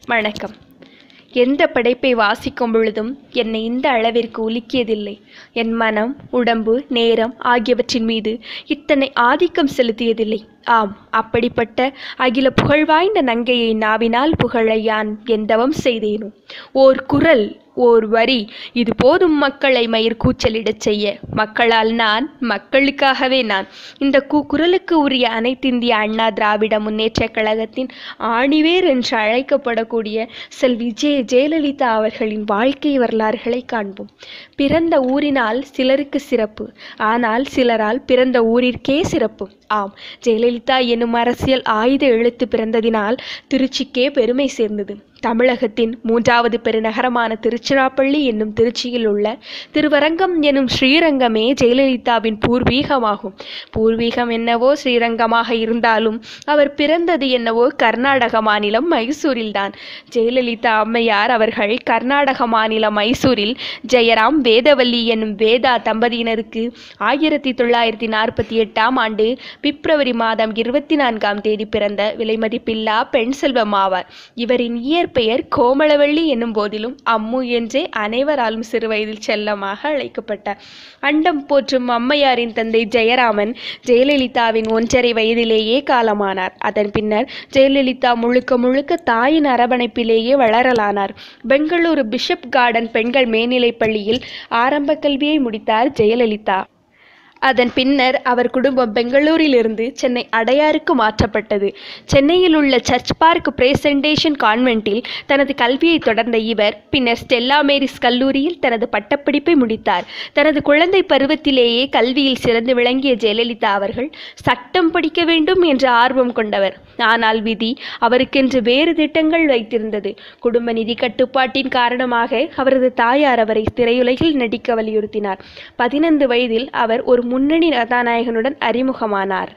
வணக்கம் எந்த படைப்பை வாசிக்கும் பொழுதும் என்னை இந்த அளவிற்கு உலுக்கியதில்லை என் மனம் உடம்பு நேரம் ஆகியவற்றின் மீது இத்தனை ஆதிக்கம் செலுத்தியதில்லை ஆம் அப்படிப்பட்ட அகில புகழ்வாய்ந்த நங்கையை நாவினால் புகழ யான் எந்தவம் செய்தேனோ ஓர் குரல் ஓர் வரி இது போதும் மக்களை மயிர் கூச்சலிடச் செய்ய மக்களால் நான் மக்களுக்காகவே நான் இந்த கூக்குரலுக்கு உரிய அனைத்திந்திய அண்ணா திராவிட முன்னேற்றக் கழகத்தின் ஆணிவேர் என்று அழைக்கப்படக்கூடிய செல்வி ஜே ஜெயலலிதா அவர்களின் வாழ்க்கை வரலாறுகளை காண்போம் பிறந்த ஊரினால் சிலருக்கு சிறப்பு ஆனால் சிலரால் பிறந்த ஊரிற்கே சிறப்பு ஆம் ஜெயலலிதா எனும் அரசியல் ஆயுத எழுத்து பிறந்ததினால் திருச்சிக்கே பெருமை சேர்ந்தது தமிழகத்தின் மூன்றாவது பெருநகரமான திருச்சிராப்பள்ளி என்னும் திருச்சியில் உள்ள திருவரங்கம் எனும் ஸ்ரீரங்கமே ஜெயலலிதாவின் பூர்வீகமாகும் பூர்வீகம் என்னவோ ஸ்ரீரங்கமாக இருந்தாலும் அவர் பிறந்தது என்னவோ கர்நாடக மாநிலம் மைசூரில்தான் ஜெயலலிதா அம்மையார் அவர்கள் கர்நாடக மாநிலம் மைசூரில் ஜெயராம் வேதவல்லி என்னும் வேதா தம்பதியினருக்கு ஆயிரத்தி தொள்ளாயிரத்தி நாற்பத்தி எட்டாம் ஆண்டு பிப்ரவரி மாதம் இருபத்தி நான்காம் தேதி பிறந்த விலைமதிப்பில்லா பெண் செல்வம் ஆவார் இவரின் இயற்பெயர் கோமளவள்ளி என்னும் போதிலும் அம்மு என்றே அனைவராலும் சிறுவயதில் செல்லமாக அழைக்கப்பட்டார் அண்டம் போற்றும் அம்மையாரின் தந்தை ஜெயராமன் ஜெயலலிதாவின் ஒன்றரை வயதிலேயே காலமானார் அதன் பின்னர் ஜெயலலிதா முழுக்க முழுக்க தாயின் அரவணைப்பிலேயே வளரலானார் பெங்களூரு பிஷப் கார்டன் பெண்கள் மேல்நிலைப் பள்ளியில் ஆரம்ப கல்வியை முடித்தார் ஜெயலலிதா அதன் பின்னர் அவர் குடும்பம் பெங்களூரிலிருந்து சென்னை அடையாருக்கு மாற்றப்பட்டது சென்னையில் உள்ள சர்ச் பார்க் பிரேசன்டேஷன் கான்வென்ட்டில் தனது கல்வியை தொடர்ந்த இவர் பின்னர் ஸ்டெல்லா மேரிஸ் கல்லூரியில் தனது பட்டப்படிப்பை முடித்தார் தனது குழந்தை பருவத்திலேயே கல்வியில் சிறந்து விளங்கிய ஜெயலலிதா அவர்கள் சட்டம் படிக்க வேண்டும் என்ற ஆர்வம் கொண்டவர் ஆனால் விதி அவருக்கென்று வேறு திட்டங்கள் வைத்திருந்தது குடும்ப நிதி கட்டுப்பாட்டின் காரணமாக அவரது தாயார் அவரை திரையுலகில் நடிக்க வலியுறுத்தினார் பதினைந்து வயதில் அவர் ஒரு முன்னணி கதாநாயகனுடன் அறிமுகமானார்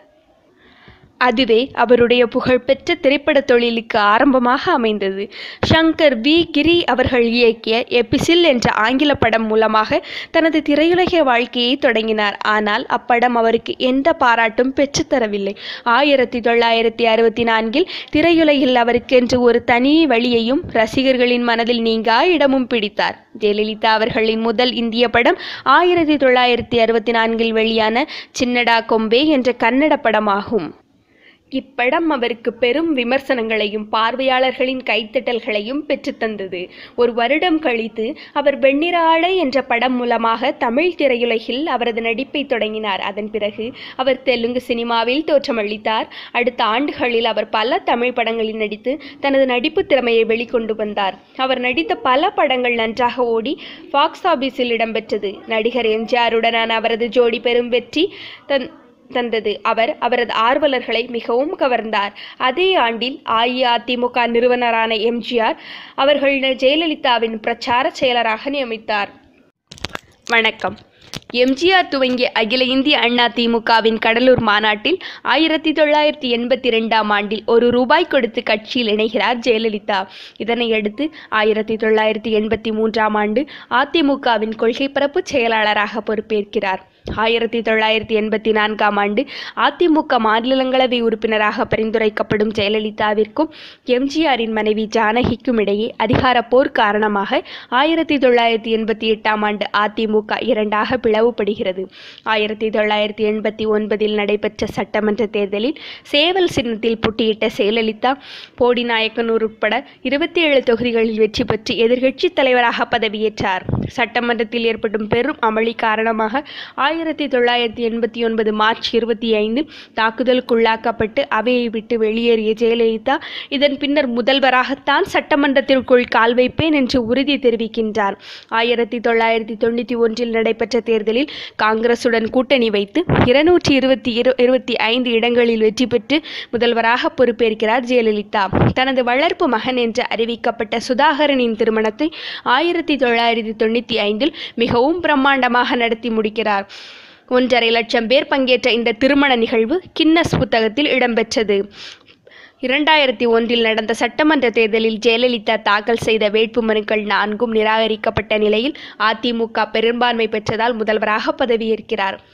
அதுவே அவருடைய புகழ்பெற்ற திரைப்பட தொழிலுக்கு ஆரம்பமாக அமைந்தது ஷங்கர் வி கிரி அவர்கள் இயக்கிய எபிசில் என்ற ஆங்கில படம் மூலமாக தனது திரையுலக வாழ்க்கையை தொடங்கினார் ஆனால் அப்படம் அவருக்கு எந்த பாராட்டும் பெற்றுத்தரவில்லை ஆயிரத்தி தொள்ளாயிரத்தி அறுபத்தி நான்கில் திரையுலகில் அவருக்கென்று ஒரு தனி வழியையும் ரசிகர்களின் மனதில் நீங்கா இடமும் பிடித்தார் ஜெயலலிதா அவர்களின் முதல் இந்திய படம் ஆயிரத்தி தொள்ளாயிரத்தி அறுபத்தி நான்கில் வெளியான சின்னடா கொம்பே என்ற கன்னட படமாகும் இப்படம் அவருக்கு பெரும் விமர்சனங்களையும் பார்வையாளர்களின் கைத்தட்டல்களையும் பெற்றுத்தந்தது ஒரு வருடம் கழித்து அவர் வெண்ணிற ஆடை என்ற படம் மூலமாக தமிழ் திரையுலகில் அவரது நடிப்பை தொடங்கினார் அதன் பிறகு அவர் தெலுங்கு சினிமாவில் தோற்றமளித்தார் அடுத்த ஆண்டுகளில் அவர் பல தமிழ் படங்களில் நடித்து தனது நடிப்பு திறமையை வெளிக்கொண்டு வந்தார் அவர் நடித்த பல படங்கள் நன்றாக ஓடி பாக்ஸ் ஆபீஸில் இடம்பெற்றது நடிகர் எம்ஜிஆருடனான அவரது ஜோடி பெரும் வெற்றி தன் தந்தது அவர் அவரது ஆர்வலர்களை மிகவும் கவர்ந்தார் அதே ஆண்டில் அஇஅதிமுக நிறுவனரான எம்ஜிஆர் அவர்கள் ஜெயலலிதாவின் பிரச்சார செயலராக நியமித்தார் வணக்கம் எம்ஜிஆர் துவங்கிய அகில இந்திய அண்ணா திமுகவின் கடலூர் மாநாட்டில் ஆயிரத்தி தொள்ளாயிரத்தி எண்பத்தி ரெண்டாம் ஆண்டில் ஒரு ரூபாய் கொடுத்து கட்சியில் இணைகிறார் ஜெயலலிதா இதனையடுத்து ஆயிரத்தி தொள்ளாயிரத்தி எண்பத்தி மூன்றாம் ஆண்டு அதிமுகவின் கொள்கை பரப்பு செயலாளராக பொறுப்பேற்கிறார் ஆயிரத்தி தொள்ளாயிரத்தி எண்பத்தி நான்காம் ஆண்டு அதிமுக மாநிலங்களவை உறுப்பினராக பரிந்துரைக்கப்படும் ஜெயலலிதாவிற்கும் எம்ஜிஆரின் மனைவி ஜானகிக்கும் இடையே அதிகார போர் காரணமாக ஆயிரத்தி தொள்ளாயிரத்தி எண்பத்தி எட்டாம் ஆண்டு அதிமுக இரண்டாக பிளவுபடுகிறது ஆயிரத்தி தொள்ளாயிரத்தி எண்பத்தி ஒன்பதில் நடைபெற்ற சட்டமன்ற தேர்தலில் சேவல் சின்னத்தில் போட்டியிட்ட ஜெயலலிதா போடிநாயக்கனூர் உட்பட இருபத்தி ஏழு தொகுதிகளில் வெற்றி பெற்று எதிர்க்கட்சித் தலைவராக பதவியேற்றார் சட்டமன்றத்தில் ஏற்படும் பெரும் அமளி காரணமாக ஆயிரத்தி தொள்ளாயிரத்தி எண்பத்தி ஒன்பது மார்ச் இருபத்தி ஐந்து தாக்குதலுக்குள்ளாக்கப்பட்டு அவையை விட்டு வெளியேறிய ஜெயலலிதா இதன் பின்னர் முதல்வராகத்தான் சட்டமன்றத்திற்குள் கால் வைப்பேன் என்று உறுதி தெரிவிக்கின்றார் ஆயிரத்தி தொள்ளாயிரத்தி தொண்ணூற்றி ஒன்றில் நடைபெற்ற தேர்தலில் காங்கிரசுடன் கூட்டணி வைத்து இருநூற்றி இருபத்தி இரு இருபத்தி ஐந்து இடங்களில் வெற்றி பெற்று முதல்வராக பொறுப்பேற்கிறார் ஜெயலலிதா தனது வளர்ப்பு மகன் என்று அறிவிக்கப்பட்ட சுதாகரனின் திருமணத்தை ஆயிரத்தி தொள்ளாயிரத்தி தொண்ணூற்றி ஐந்தில் மிகவும் பிரம்மாண்டமாக நடத்தி முடிக்கிறார் ஒன்றரை லட்சம் பேர் பங்கேற்ற இந்த திருமண நிகழ்வு கின்னஸ் புத்தகத்தில் இடம்பெற்றது இரண்டாயிரத்தி ஒன்றில் நடந்த சட்டமன்ற தேர்தலில் ஜெயலலிதா தாக்கல் செய்த வேட்புமனுக்கள் நான்கும் நிராகரிக்கப்பட்ட நிலையில் அதிமுக பெரும்பான்மை பெற்றதால் முதல்வராக பதவியேற்கிறார்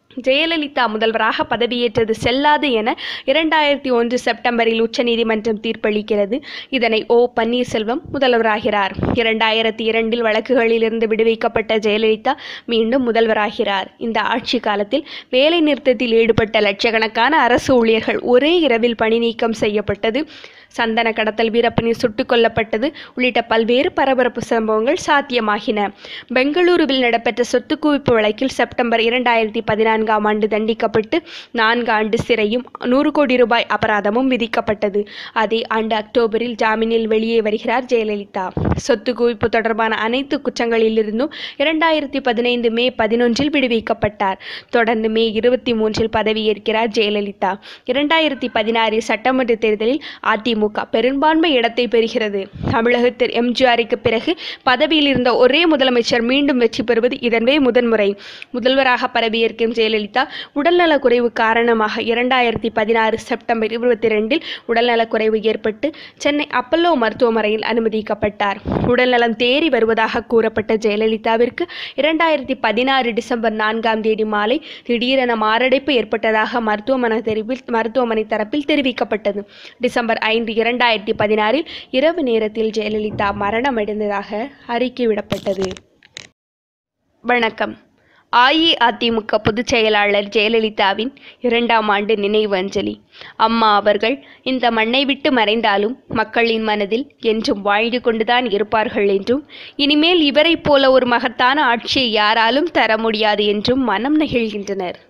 ஜெயலலிதா முதல்வராக பதவியேற்றது செல்லாது என இரண்டாயிரத்தி ஒன்று செப்டம்பரில் உச்சநீதிமன்றம் தீர்ப்பளிக்கிறது இதனை ஓ பன்னீர்செல்வம் முதல்வராகிறார் இரண்டாயிரத்தி இரண்டில் வழக்குகளிலிருந்து விடுவிக்கப்பட்ட ஜெயலலிதா மீண்டும் முதல்வராகிறார் இந்த ஆட்சி காலத்தில் வேலை நிறுத்தத்தில் ஈடுபட்ட லட்சக்கணக்கான அரசு ஊழியர்கள் ஒரே இரவில் பணி நீக்கம் செய்யப்பட்டது சந்தன கடத்தல் வீரப்பனை சுட்டுக் கொல்லப்பட்டது உள்ளிட்ட பல்வேறு பரபரப்பு சம்பவங்கள் சாத்தியமாகின பெங்களூருவில் நடைபெற்ற சொத்து குவிப்பு வழக்கில் செப்டம்பர் இரண்டாயிரத்தி பதினான்காம் ஆண்டு தண்டிக்கப்பட்டு நான்கு ஆண்டு சிறையும் நூறு கோடி ரூபாய் அபராதமும் விதிக்கப்பட்டது அதே ஆண்டு அக்டோபரில் ஜாமீனில் வெளியே வருகிறார் ஜெயலலிதா சொத்து குவிப்பு தொடர்பான அனைத்து குற்றங்களிலிருந்தும் இரண்டாயிரத்தி பதினைந்து மே பதினொன்றில் விடுவிக்கப்பட்டார் தொடர்ந்து மே இருபத்தி மூன்றில் பதவியேற்கிறார் ஜெயலலிதா இரண்டாயிரத்தி பதினாறு சட்டமன்ற தேர்தலில் அதிமுக பெரும்பான்மை இடத்தை பெறுகிறது தமிழகத்தில் எம்ஜிஆருக்கு பிறகு பதவியில் இருந்த ஒரே முதலமைச்சர் மீண்டும் வெற்றி பெறுவது இதன்வே முதன்முறை முதல்வராக பதவியேற்கும் ஜெயலலிதா உடல்நலக்குறைவு காரணமாக இரண்டாயிரத்தி பதினாறு செப்டம்பர் இருபத்தி ரெண்டில் உடல்நலக்குறைவு ஏற்பட்டு சென்னை அப்பல்லோ மருத்துவமனையில் அனுமதிக்கப்பட்டார் உடல்நலம் தேறி வருவதாக கூறப்பட்ட ஜெயலலிதாவிற்கு இரண்டாயிரத்தி பதினாறு டிசம்பர் நான்காம் தேதி மாலை திடீரென மாரடைப்பு ஏற்பட்டதாக மருத்துவமனை தெரிவில் மருத்துவமனை தரப்பில் தெரிவிக்கப்பட்டது டிசம்பர் ஐந்து இரண்டாயிரத்தி பதினாறில் இரவு நேரத்தில் ஜெயலலிதா மரணமடைந்ததாக அறிக்கை விடப்பட்டது வணக்கம் அஇஅதிமுக பொதுச் செயலாளர் ஜெயலலிதாவின் இரண்டாம் ஆண்டு நினைவு அஞ்சலி அம்மா அவர்கள் இந்த மண்ணை விட்டு மறைந்தாலும் மக்களின் மனதில் என்றும் வாழ்ந்து கொண்டுதான் இருப்பார்கள் என்றும் இனிமேல் இவரைப் போல ஒரு மகத்தான ஆட்சியை யாராலும் தர முடியாது என்றும் மனம் நெகிழ்கின்றனர்